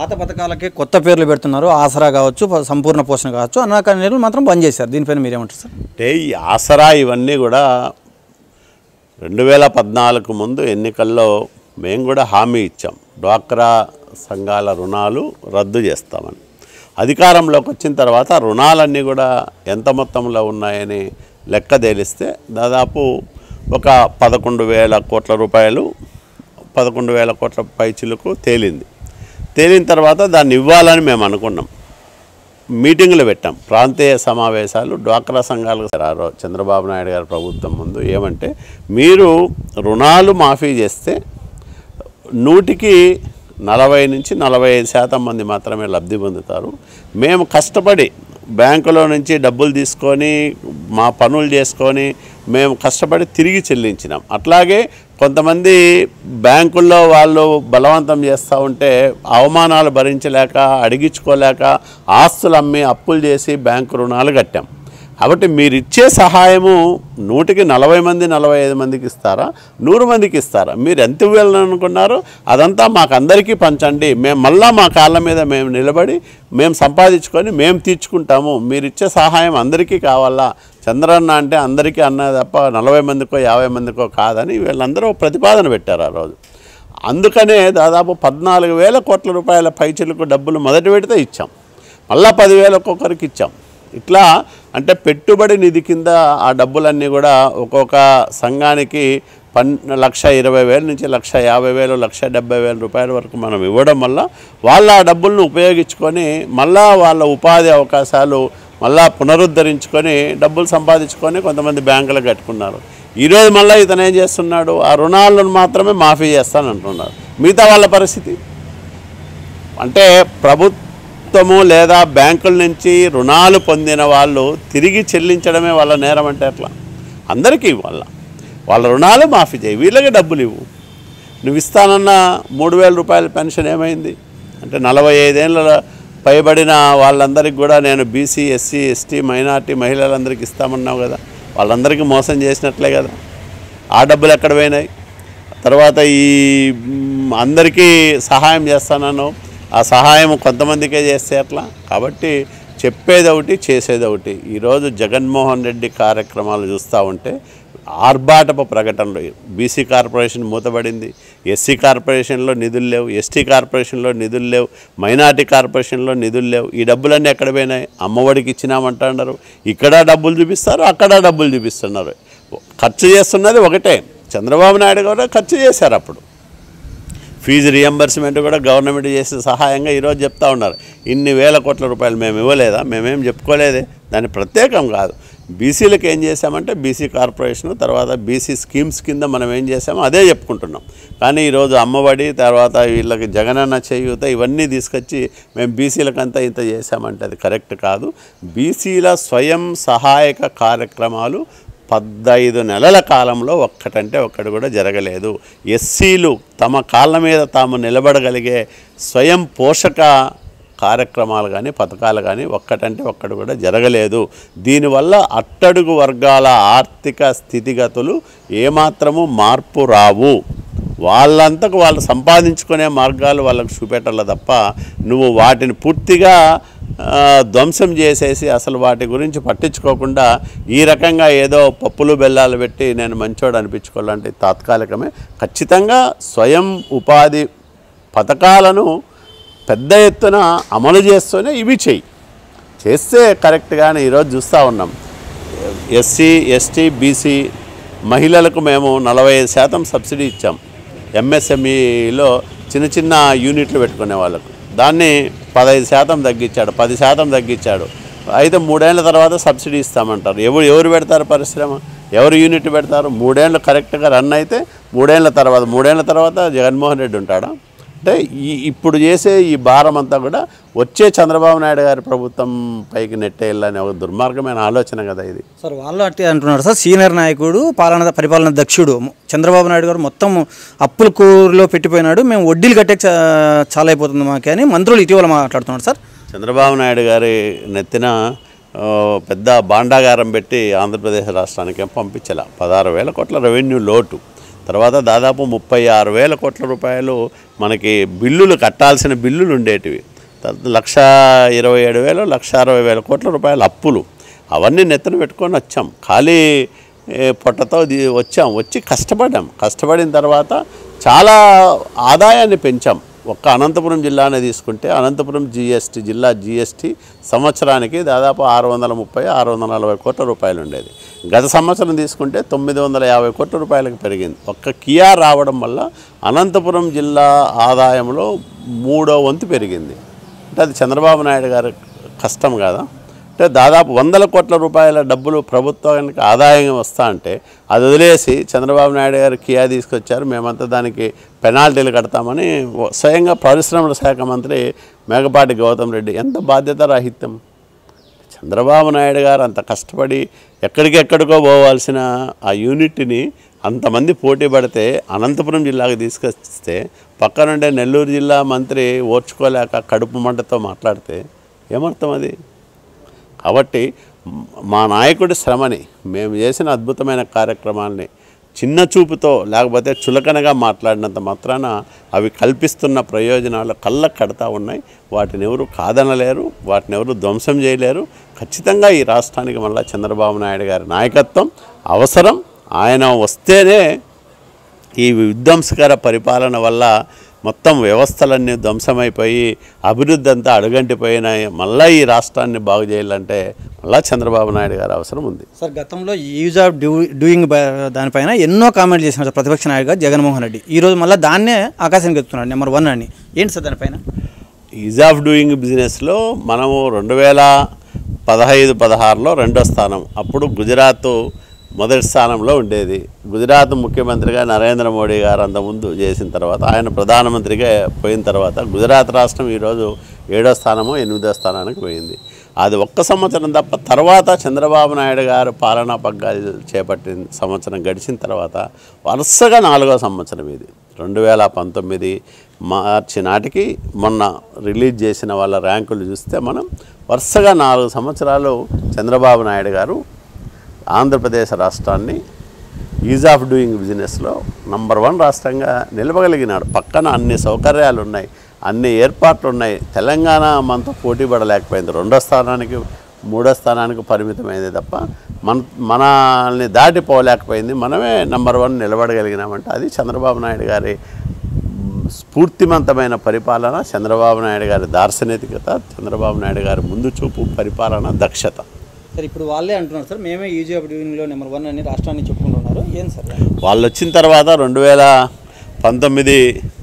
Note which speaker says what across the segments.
Speaker 1: పాత పథకాలకి కొత్త పేర్లు పెడుతున్నారు ఆసరా కావచ్చు ప- సంపూర్ణ పోషణ కావచ్చు అన్న నీళ్ళు మాత్రం బంద్ చేశారు దీనిపైన మీరేమంటారు సార్
Speaker 2: అంటే ఈ ఆసరా ఇవన్నీ కూడా రెండు వేల పద్నాలుగు ముందు ఎన్నికల్లో మేము కూడా హామీ ఇచ్చాం డ్వాక్రా సంఘాల రుణాలు రద్దు చేస్తామని అధికారంలోకి వచ్చిన తర్వాత రుణాలన్నీ కూడా ఎంత మొత్తంలో ఉన్నాయని లెక్క తేలిస్తే దాదాపు ఒక పదకొండు వేల కోట్ల రూపాయలు పదకొండు వేల కోట్ల పైచిలకు తేలింది తేలిన తర్వాత దాన్ని ఇవ్వాలని మేము అనుకున్నాం మీటింగులు పెట్టాం ప్రాంతీయ సమావేశాలు డ్వాక్రా సంఘాలకు రారో చంద్రబాబు నాయుడు గారి ప్రభుత్వం ముందు ఏమంటే మీరు రుణాలు మాఫీ చేస్తే నూటికి నలభై నుంచి నలభై ఐదు శాతం మంది మాత్రమే లబ్ధి పొందుతారు మేము కష్టపడి బ్యాంకులో నుంచి డబ్బులు తీసుకొని మా పనులు చేసుకొని మేము కష్టపడి తిరిగి చెల్లించినాం అట్లాగే కొంతమంది బ్యాంకుల్లో వాళ్ళు బలవంతం చేస్తూ ఉంటే అవమానాలు భరించలేక అడిగించుకోలేక ఆస్తులు అమ్మి అప్పులు చేసి బ్యాంకు రుణాలు కట్టాం కాబట్టి మీరు ఇచ్చే సహాయము నూటికి నలభై మంది నలభై ఐదు మందికి ఇస్తారా నూరు మందికి ఇస్తారా మీరు ఎంత ఇవ్వాలనుకున్నారో అదంతా మాకు అందరికీ పంచండి మేము మళ్ళా మా కాళ్ళ మీద మేము నిలబడి మేము సంపాదించుకొని మేము తీర్చుకుంటాము మీరు ఇచ్చే సహాయం అందరికీ కావాలా చంద్రన్న అంటే అందరికీ అన్న తప్ప నలభై మందికో యాభై మందికో కాదని వీళ్ళందరూ ప్రతిపాదన పెట్టారు ఆ రోజు అందుకనే దాదాపు పద్నాలుగు వేల కోట్ల రూపాయల పైచలకు డబ్బులు మొదటి పెడితే ఇచ్చాం మళ్ళా పదివేల ఒక్కొక్కరికి ఇచ్చాం ఇట్లా అంటే పెట్టుబడి నిధి కింద ఆ డబ్బులన్నీ కూడా ఒక్కొక్క సంఘానికి పన్ లక్ష ఇరవై వేల నుంచి లక్ష యాభై వేలు లక్ష డెబ్బై వేల రూపాయల వరకు మనం ఇవ్వడం వల్ల వాళ్ళ ఆ డబ్బులను ఉపయోగించుకొని మళ్ళా వాళ్ళ ఉపాధి అవకాశాలు మళ్ళా పునరుద్ధరించుకొని డబ్బులు సంపాదించుకొని కొంతమంది బ్యాంకులు కట్టుకున్నారు ఈరోజు మళ్ళీ ఇతను ఏం చేస్తున్నాడు ఆ రుణాలను మాత్రమే మాఫీ చేస్తానంటున్నాడు మిగతా వాళ్ళ పరిస్థితి అంటే ప్రభుత్వము లేదా బ్యాంకుల నుంచి రుణాలు పొందిన వాళ్ళు తిరిగి చెల్లించడమే వాళ్ళ నేరం అంటే ఎట్లా అందరికీ ఇవ్వాల వాళ్ళ రుణాలు మాఫీ చేయి వీళ్ళకి డబ్బులు ఇవ్వు నువ్వు ఇస్తానన్న మూడు వేల రూపాయల పెన్షన్ ఏమైంది అంటే నలభై ఐదేళ్ళ పైబడిన వాళ్ళందరికీ కూడా నేను బీసీ ఎస్సీ ఎస్టీ మైనార్టీ మహిళలందరికీ ఇస్తామన్నావు కదా వాళ్ళందరికీ మోసం చేసినట్లే కదా ఆ డబ్బులు ఎక్కడ పోయినాయి తర్వాత ఈ మ్, అందరికీ సహాయం చేస్తానను ఆ సహాయం కొంతమందికే చేస్తే ఎట్లా కాబట్టి చెప్పేది ఒకటి చేసేది ఒకటి ఈరోజు జగన్మోహన్ రెడ్డి కార్యక్రమాలు చూస్తూ ఉంటే ఆర్భాటపు ప్రకటనలు బీసీ కార్పొరేషన్ మూతబడింది ఎస్సీ కార్పొరేషన్లో నిధులు లేవు ఎస్టీ కార్పొరేషన్లో నిధులు లేవు మైనార్టీ కార్పొరేషన్లో నిధులు లేవు ఈ డబ్బులన్నీ ఎక్కడ పోయినాయి అమ్మఒడికి ఇచ్చినామంటున్నారు ఇక్కడ డబ్బులు చూపిస్తారు అక్కడ డబ్బులు చూపిస్తున్నారు ఖర్చు చేస్తున్నది ఒకటే చంద్రబాబు నాయుడు కూడా ఖర్చు చేశారు అప్పుడు ఫీజు రియంబర్స్మెంట్ కూడా గవర్నమెంట్ చేసే సహాయంగా ఈరోజు చెప్తా ఉన్నారు ఇన్ని వేల కోట్ల రూపాయలు మేము ఇవ్వలేదా మేమేం చెప్పుకోలేదే దాని ప్రత్యేకం కాదు బీసీలకు ఏం చేశామంటే బీసీ కార్పొరేషన్ తర్వాత బీసీ స్కీమ్స్ కింద మనం ఏం చేసామో అదే చెప్పుకుంటున్నాం కానీ ఈరోజు అమ్మఒడి తర్వాత వీళ్ళకి జగనన్న చేయూత ఇవన్నీ తీసుకొచ్చి మేము బీసీలకంతా ఇంత చేశామంటే అది కరెక్ట్ కాదు బీసీల స్వయం సహాయక కార్యక్రమాలు పద్దైదు నెలల కాలంలో ఒక్కటంటే ఒక్కటి కూడా జరగలేదు ఎస్సీలు తమ కాళ్ళ మీద తాము నిలబడగలిగే స్వయం పోషక కార్యక్రమాలు కానీ పథకాలు కానీ ఒక్కటంటే ఒక్కటి కూడా జరగలేదు దీనివల్ల అట్టడుగు వర్గాల ఆర్థిక స్థితిగతులు ఏమాత్రము మార్పు రావు వాళ్ళంతకు వాళ్ళు సంపాదించుకునే మార్గాలు వాళ్ళకు చూపెట్టాలి తప్ప నువ్వు వాటిని పూర్తిగా ఆ, ధ్వంసం చేసేసి అసలు వాటి గురించి పట్టించుకోకుండా ఈ రకంగా ఏదో పప్పులు బెల్లాలు పెట్టి నేను మంచోడు అనిపించుకోవాలంటే తాత్కాలికమే ఖచ్చితంగా స్వయం ఉపాధి పథకాలను పెద్ద ఎత్తున అమలు చేస్తూనే ఇవి చెయ్యి చేస్తే కరెక్ట్గానే ఈరోజు చూస్తూ ఉన్నాం ఎస్సీ ఎస్టీ బీసీ మహిళలకు మేము నలభై ఐదు శాతం సబ్సిడీ ఇచ్చాం ఎంఎస్ఎంఈలో చిన్న చిన్న యూనిట్లు పెట్టుకునే వాళ్ళకు దాన్ని పదహైదు శాతం తగ్గించాడు పది శాతం తగ్గించాడు అయితే మూడేళ్ల తర్వాత సబ్సిడీ ఇస్తామంటారు ఎవరు ఎవరు పెడతారు పరిశ్రమ ఎవరు యూనిట్ పెడతారు మూడేళ్ళు కరెక్ట్గా రన్ అయితే మూడేళ్ల తర్వాత మూడేళ్ల తర్వాత జగన్మోహన్ రెడ్డి ఉంటాడా అంటే ఈ ఇప్పుడు చేసే ఈ భారం అంతా కూడా వచ్చే చంద్రబాబు నాయుడు గారి ప్రభుత్వం పైకి నెట్టేయాలనే ఒక దుర్మార్గమైన ఆలోచన కదా ఇది
Speaker 1: సార్ వాళ్ళు అట్టే అంటున్నారు సార్ సీనియర్ నాయకుడు పాలన పరిపాలన దక్షుడు చంద్రబాబు నాయుడు గారు మొత్తం అప్పుల కూరలో పెట్టిపోయినాడు మేము వడ్డీలు కట్టే చా- చాలా అయిపోతుంది మాకు అని మంత్రులు ఇటీవల మాట్లాడుతున్నారు సార్
Speaker 2: చంద్రబాబు నాయుడు గారి నెత్తిన ఆ, పెద్ద భాండాగారం పెట్టి ఆంధ్రప్రదేశ్ రాష్ట్రానికి ఏం పంపించాల పదహారు వేల కోట్ల రెవెన్యూ లోటు తర్వాత దాదాపు ముప్పై ఆరు వేల కోట్ల రూపాయలు మనకి బిల్లులు కట్టాల్సిన బిల్లులు ఉండేటివి తర్వాత లక్ష ఇరవై ఏడు వేలు లక్ష అరవై వేల కోట్ల రూపాయల అప్పులు అవన్నీ నెత్తన పెట్టుకొని వచ్చాం ఖాళీ ఏ, పొట్టతో ది- వచ్చాం వచ్చి కష్టపడ్డాం కష్టపడిన తర్వాత చాలా ఆదాయాన్ని పెంచాం ఒక్క అనంతపురం జిల్లానే తీసుకుంటే అనంతపురం జిఎస్టీ జిల్లా జిఎస్టీ సంవత్సరానికి దాదాపు ఆరు వందల ముప్పై ఆరు వందల నలభై కోట్ల రూపాయలు ఉండేది గత సంవత్సరం తీసుకుంటే తొమ్మిది వందల యాభై కోట్ల రూపాయలకు పెరిగింది ఒక్క కియా రావడం వల్ల అనంతపురం జిల్లా ఆదాయంలో మూడో వంతు పెరిగింది అంటే అది చంద్రబాబు నాయుడు గారి కష్టం కదా అంటే దాదాపు వందల కోట్ల రూపాయల డబ్బులు ప్రభుత్వానికి ఆదాయం వస్తా అంటే అది వదిలేసి చంద్రబాబు నాయుడు గారు కియా తీసుకొచ్చారు మేమంతా దానికి పెనాల్టీలు కడతామని ఓ- స్వయంగా పరిశ్రమల శాఖ మంత్రి మేకపాటి గౌతమ్ రెడ్డి ఎంత బాధ్యత రాహిత్యం చంద్రబాబు నాయుడు గారు అంత కష్టపడి ఎక్కడికెక్కడికో పోవాల్సిన ఆ యూనిట్ని అంతమంది పోటీ పడితే అనంతపురం జిల్లాకు తీసుకొస్తే పక్కనుండే నెల్లూరు జిల్లా మంత్రి ఓర్చుకోలేక కడుపు మంటతో మాట్లాడితే ఏమర్థం అది కాబట్టి మ్- మా నాయకుడి శ్రమని మేము చేసిన అద్భుతమైన కార్యక్రమాల్ని చిన్న చూపుతో లేకపోతే చులకనగా మాట్లాడినంత మాత్రాన అవి కల్పిస్తున్న ప్రయోజనాలు కళ్ళకు కడతా ఉన్నాయి వాటిని ఎవరు కాదనలేరు వాటిని ఎవరు ధ్వంసం చేయలేరు ఖచ్చితంగా ఈ రాష్ట్రానికి మళ్ళీ చంద్రబాబు నాయుడు గారి నాయకత్వం అవసరం ఆయన వస్తేనే ఈ విధ్వంసకర పరిపాలన వల్ల మొత్తం వ్యవస్థలన్నీ ధ్వంసమైపోయి అభివృద్ధి అంతా అడుగంటిపోయిన మళ్ళీ ఈ రాష్ట్రాన్ని బాగు చేయాలంటే మళ్ళా చంద్రబాబు నాయుడు గారి అవసరం ఉంది
Speaker 1: సార్ గతంలో use of do doing by- దానిపైన ఎన్నో కామెంట్లు చేసినారు సార్ ప్రతిపక్ష నాయకుగా జగన్మోహన్ రెడ్డి ఈ రోజు మళ్ళీ దాన్నే ఆకాశానికి ఎత్తుతున్నాడు నెంబర్ వన్ అని ఏంటి సార్ దానిపైన
Speaker 2: ఈజ్ ఆఫ్ డూయింగ్ బిజినెస్లో మనము రెండు వేల పదహైదు పదహారులో రెండో స్థానం అప్పుడు గుజరాత్ మొదటి స్థానంలో ఉండేది గుజరాత్ ముఖ్యమంత్రిగా నరేంద్ర మోడీ గారు అంతకుముందు చేసిన తర్వాత ఆయన ప్రధానమంత్రిగా పోయిన తర్వాత గుజరాత్ రాష్ట్రం ఈరోజు ఏడో స్థానమో ఎనిమిదో స్థానానికి పోయింది అది ఒక్క సంవత్సరం తప్ప తర్వాత చంద్రబాబు నాయుడు గారు పాలనా పగ్గాలు చేపట్టిన సంవత్సరం గడిచిన తర్వాత వరుసగా నాలుగో సంవత్సరం ఇది రెండు వేల పంతొమ్మిది మార్చి నాటికి మొన్న రిలీజ్ చేసిన వాళ్ళ ర్యాంకులు చూస్తే మనం వరుసగా నాలుగు సంవత్సరాలు చంద్రబాబు నాయుడు గారు ఆంధ్రప్రదేశ్ రాష్ట్రాన్ని ఈజ్ ఆఫ్ డూయింగ్ బిజినెస్లో నంబర్ వన్ రాష్ట్రంగా నిలవగలిగినాడు పక్కన అన్ని సౌకర్యాలు ఉన్నాయి అన్ని ఏర్పాట్లు ఉన్నాయి తెలంగాణ మనతో పోటీ పడలేకపోయింది రెండో స్థానానికి మూడో స్థానానికి పరిమితమైంది తప్ప మన మనల్ని దాటిపోలేకపోయింది మనమే నంబర్ వన్ నిలబడగలిగినామంటే అది చంద్రబాబు నాయుడు గారి స్ఫూర్తిమంతమైన పరిపాలన చంద్రబాబు నాయుడు గారి దార్శనికత చంద్రబాబు నాయుడు గారి ముందు చూపు పరిపాలన దక్షత
Speaker 1: సార్ ఇప్పుడు వాళ్ళే అంటున్నారు సార్ మేమే యూజ్ ఆఫ్ డూయింగ్లో నెంబర్ వన్ అని రాష్ట్రాన్ని చెప్పుకుంటున్నారు ఏం సార్
Speaker 2: వాళ్ళు వచ్చిన తర్వాత రెండు వేల పంతొమ్మిది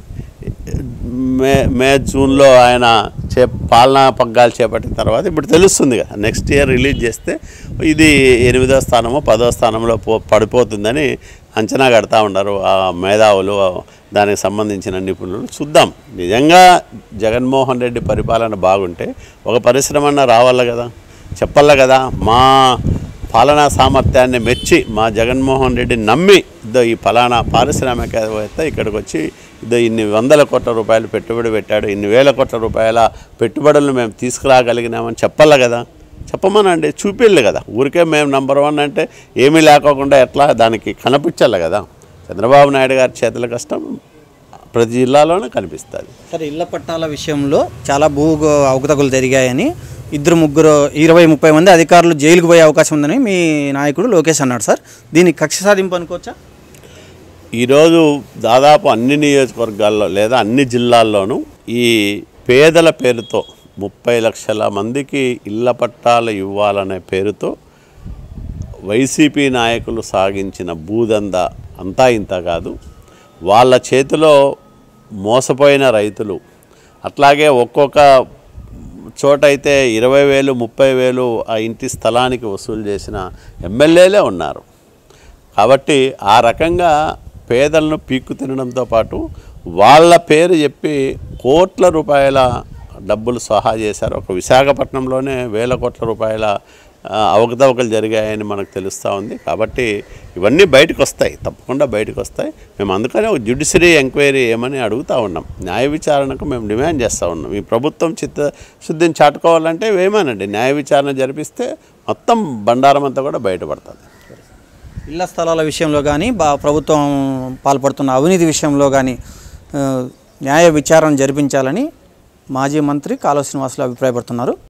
Speaker 2: మే మే జూన్లో ఆయన చే పాలనా పగ్గాలు చేపట్టిన తర్వాత ఇప్పుడు తెలుస్తుంది కదా నెక్స్ట్ ఇయర్ రిలీజ్ చేస్తే ఇది ఎనిమిదో స్థానమో పదో స్థానంలో పో పడిపోతుందని అంచనా కడతా ఉన్నారు ఆ మేధావులు దానికి సంబంధించిన నిపుణులు చూద్దాం నిజంగా జగన్మోహన్ రెడ్డి పరిపాలన బాగుంటే ఒక పరిశ్రమ అన్న రావాల కదా చెప్పాల కదా మా పాలనా సామర్థ్యాన్ని మెచ్చి మా జగన్మోహన్ రెడ్డి నమ్మి ఇదో ఈ ఫలానా పారిశ్రామికవేత్త ఇక్కడికి వచ్చి ఇదో ఇన్ని వందల కోట్ల రూపాయలు పెట్టుబడి పెట్టాడు ఇన్ని వేల కోట్ల రూపాయల పెట్టుబడులను మేము తీసుకురాగలిగినామని చెప్పాలి కదా చెప్పమనండి చూపిల్లు కదా ఊరికే మేము నంబర్ వన్ అంటే ఏమీ లేకోకుండా ఎట్లా దానికి కనిపించాలి కదా చంద్రబాబు నాయుడు గారి చేతుల కష్టం ప్రతి జిల్లాలోనే కనిపిస్తుంది
Speaker 1: సార్ ఇళ్ల పట్టాల విషయంలో చాలా భూ అవకతవకలు జరిగాయని ఇద్దరు ముగ్గురు ఇరవై ముప్పై మంది అధికారులు జైలుకు పోయే అవకాశం ఉందని మీ నాయకుడు లోకేష్ అన్నాడు సార్ దీనికి కక్ష సాధింపు అనుకోవచ్చా
Speaker 2: ఈరోజు దాదాపు అన్ని నియోజకవర్గాల్లో లేదా అన్ని జిల్లాల్లోనూ ఈ పేదల పేరుతో ముప్పై లక్షల మందికి ఇళ్ల పట్టాలు ఇవ్వాలనే పేరుతో వైసీపీ నాయకులు సాగించిన భూదంద అంతా ఇంత కాదు వాళ్ళ చేతిలో మోసపోయిన రైతులు అట్లాగే ఒక్కొక్క చోటైతే ఇరవై వేలు ముప్పై వేలు ఆ ఇంటి స్థలానికి వసూలు చేసిన ఎమ్మెల్యేలే ఉన్నారు కాబట్టి ఆ రకంగా పేదలను పీక్కు తినడంతో పాటు వాళ్ళ పేరు చెప్పి కోట్ల రూపాయల డబ్బులు సహా చేశారు ఒక విశాఖపట్నంలోనే వేల కోట్ల రూపాయల ఆ, అవకతవకలు జరిగాయని మనకు తెలుస్తూ ఉంది కాబట్టి ఇవన్నీ బయటకు వస్తాయి తప్పకుండా బయటకు వస్తాయి మేము అందుకనే ఒక జ్యుడిషియరీ ఎంక్వైరీ ఏమని అడుగుతూ ఉన్నాం న్యాయ విచారణకు మేము డిమాండ్ చేస్తూ ఉన్నాం ఈ ప్రభుత్వం చిత్తశుద్ధిని చాటుకోవాలంటే ఏమనండి న్యాయ విచారణ జరిపిస్తే మొత్తం బండారం అంతా కూడా బయటపడుతుంది
Speaker 1: ఇళ్ల స్థలాల విషయంలో కానీ బా ప్రభుత్వం పాల్పడుతున్న అవినీతి విషయంలో కానీ ఆ, న్యాయ విచారణ జరిపించాలని మాజీ మంత్రి కాలువ శ్రీనివాసులు అభిప్రాయపడుతున్నారు